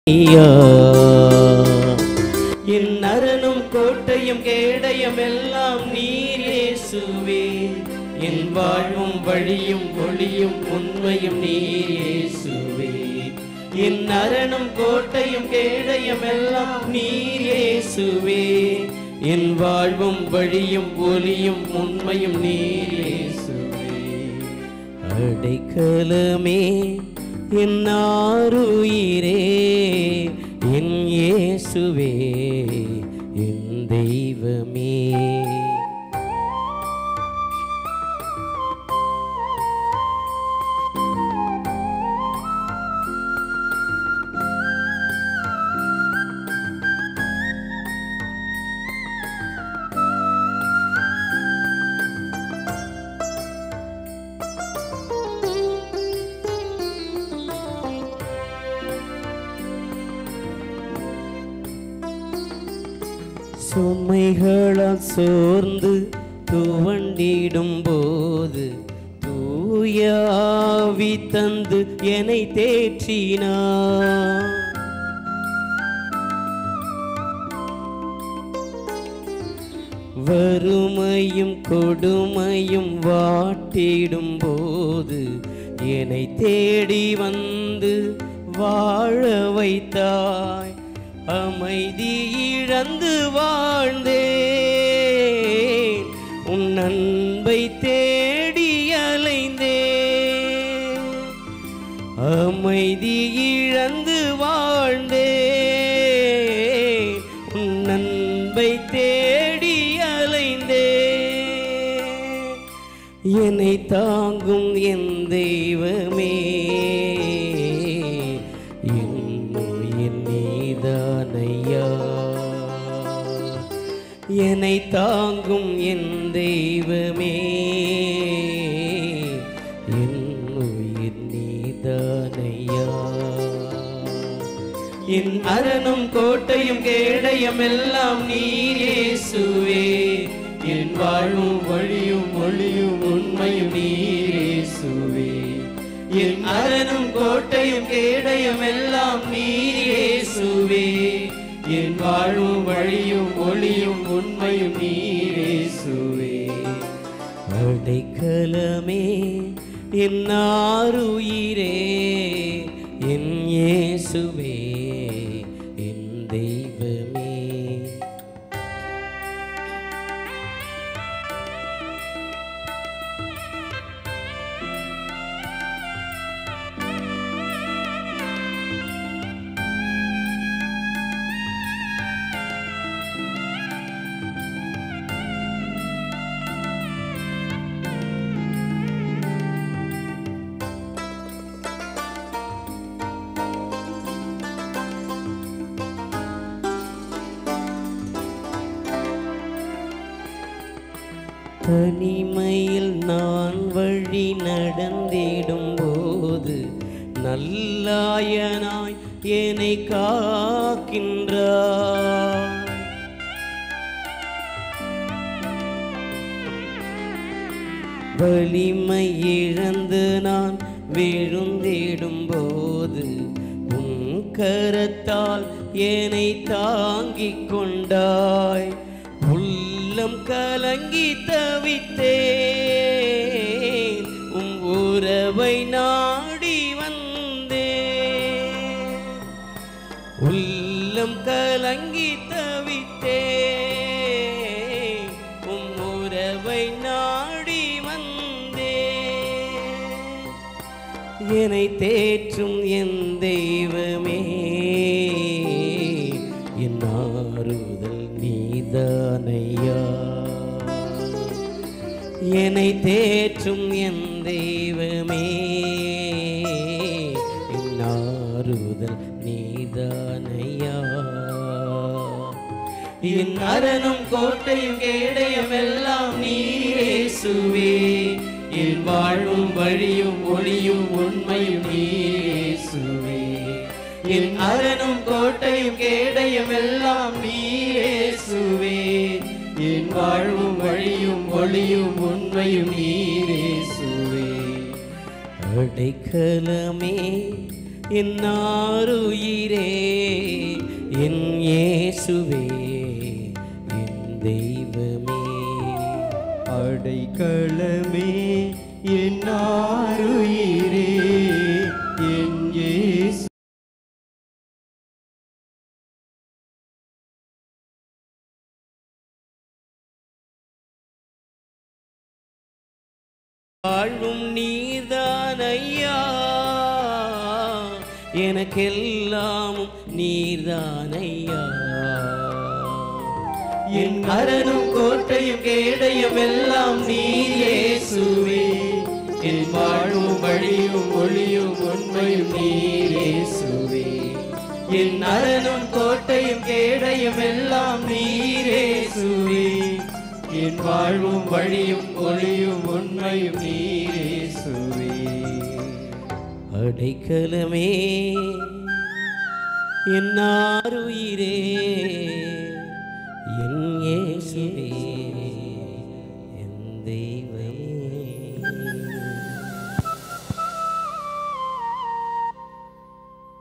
ஐயா என் அரணும் கோட்டையும் கேடயம் எல்லாம் நீர் இயேசுவே என் வாழ்வும் வழியும் ஒளியும் உண்மையும் நீர் இயேசுவே என் அரணும் கோட்டையும் கேடயம் எல்லாம் நீர் இயேசுவே என் வாழ்வும் வழியும் ஒளியும் உண்மையும் நீர் இயேசுவே அடைக்கலமே என் ஆருயிரே என் இயேசுவே என் தெய்வமே சுமைகளால் சோர்ந்து துவண்டிடும் போது தூயாவி தந்து என்னை தேற்றினார் வறுமையும் கொடுமையும் வாட்டிடும் போது என்னை தேடி வந்து வாழ வைத்தாய் அமைதி இழந்து வாழ்ந்தேன் உன் அன்பை தேடி அலைந்தேன் அமைதி இழந்து வாழ்ந்தேன் உன் அன்பை தேடி அலைந்தேன் என்னை தாங்கும் என் தெய்வமே என் உயிர் நீதானையா என்னை தாங்கும் என் தெய்வமே என் உயிர் நீதானையா என் அரணும் கோட்டையும் கேடயம் எல்லாம் நீர் இயேசுவே என் வாழும் வழியும் ஒளியும் உண்மையும் நீர் இயேசுவே என் அரணும் கோட்டையும் கேடயம் எல்லாம் நீர் இயேசுவே என் வாழும் வழியும் ஒளியும் உண்மையும் நீர் இயேசுவே அடைக்கலமே என் ஆருயிரே என் இயேசுவே என் தெய்வமே தனிமையில் நான் வழி நடந்திடும் போது நல்லாயனாய் என்னை காக்கின்றார் வலிமை இழந்து நான் விழுந்திடும் போது உன் கரத்தால் என்னை தாங்கிக் கொண்டாய் உள்ளம் கலங்கி தவித்தேன் உம் உறவை நாடி வந்தேன் உள்ளம் கலங்கி தவித்தேன் உம் உறவை நாடி வந்தேன் என்னை தேற்றும் என் தெய்வமே என் ஆறுதல் நீதானையா என்னை தேற்றும் என் தெய்வமே என் ஆறுதல் நீதானையா என் அரணும் கோட்டையும் கேடயம் எல்லாம் நீரேசுவே என் வாழும் வழியும் ஒளியும் உண்மையும் நீரேசுவே என் அரணும் கோட்டையும் கேடயம் எல்லாம் நீரேசுவே என் வாழ்வும் வழியும் ஒளியும் உண்மையும் நீரேசுவே அடைக்கலமே என் ஆருயிரே என் இயேசுவே என் தெய்வமே அடைக்கலமே என் ஆருயிரே என் இயேசு வாழ்வும் நீர்தான் ஐயா எனக்கெல்லாமும் நீர்தான் ஐயா என் அரணும் கோட்டையும் கேடையும் எல்லாம் நீர் இயேசுவே என் வாழ்வும் வழியும் ஒளியும் உண்மையும் நீர் இயேசுவே என் அரணும் கோட்டையும் கேடையும் எல்லாம் நீர் இயேசுவே என் வாழ்வும் வழியும் ஒளியும் உண்மையும் நீர் இயேசுவே அடைக்கலமே என் ஆருயிரே என் இயேசுவே